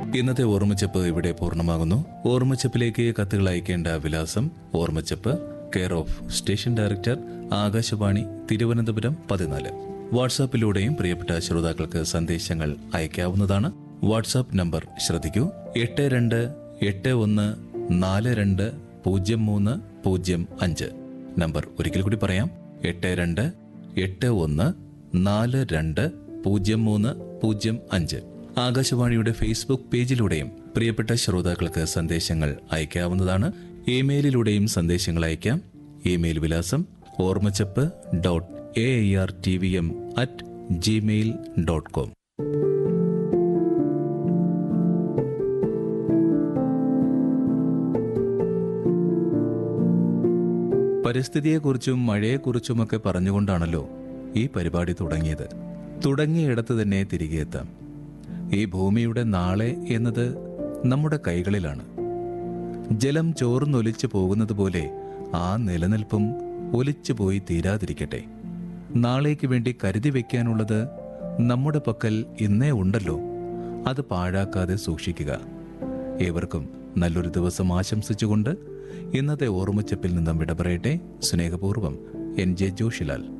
ഇന്നത്തെ ഓർമ്മച്ചപ്പ് ഇവിടെ പൂർണ്ണമാകുന്നു ഓർമ്മച്ചപ്പിലേക്ക് കത്തുകൾ അയക്കേണ്ട വിലാസം Ormachappu care of station director Akashvani Thiruvananthapuram പതിനാല് വാട്സാപ്പിലൂടെയും പ്രിയപ്പെട്ട ശ്രോതാക്കൾക്ക് സന്ദേശങ്ങൾ അയക്കാവുന്നതാണ് വാട്സാപ്പ് നമ്പർ ശ്രദ്ധിക്കൂ എട്ട് രണ്ട് എട്ട് ഒന്ന് നാല് രണ്ട് പൂജ്യം മൂന്ന് പൂജ്യം അഞ്ച് നമ്പർ ഒരിക്കൽ കൂടി പറയാം എട്ട് രണ്ട് എട്ട് ഒന്ന് നാല് രണ്ട് പൂജ്യം മൂന്ന് പൂജ്യം അഞ്ച് ആകാശവാണിയുടെ ഫേസ്ബുക്ക് പേജിലൂടെയും പ്രിയപ്പെട്ട ശ്രോതാക്കൾക്ക് സന്ദേശങ്ങൾ അയക്കാവുന്നതാണ് ഇമെയിലിലൂടെയും സന്ദേശങ്ങൾ അയക്കാം ഇമെയിൽ വിലാസം Ormachappu dot A R T V M at Gmail dot com പരിസ്ഥിതിയെക്കുറിച്ചും മഴയെക്കുറിച്ചുമൊക്കെ പറഞ്ഞുകൊണ്ടാണല്ലോ ഈ പരിപാടി തുടങ്ങിയത് തുടങ്ങിയിടത്ത് തന്നെ തിരികെ എത്താം ഈ ഭൂമിയുടെ നാളെ എന്നത് നമ്മുടെ കൈകളിലാണ് ജലം ചോർന്നൊലിച്ചു പോകുന്നത് പോലെ ആ നിലനിൽപ്പും ഒലിച്ചു പോയി തീരാതിരിക്കട്ടെ നാളേക്ക് വേണ്ടി കരുതി വെക്കാനുള്ളത് നമ്മുടെ പക്കൽ ഇന്നേ ഉണ്ടല്ലോ അത് പാഴാക്കാതെ സൂക്ഷിക്കുക ഏവർക്കും നല്ലൊരു ദിവസം ആശംസിച്ചുകൊണ്ട് ഇന്നത്തെ ഓർമ്മച്ചപ്പിൽ നിന്നും വിട പറയട്ടെ സ്നേഹപൂർവ്വം എൻ ജെ ജോഷിലാൽ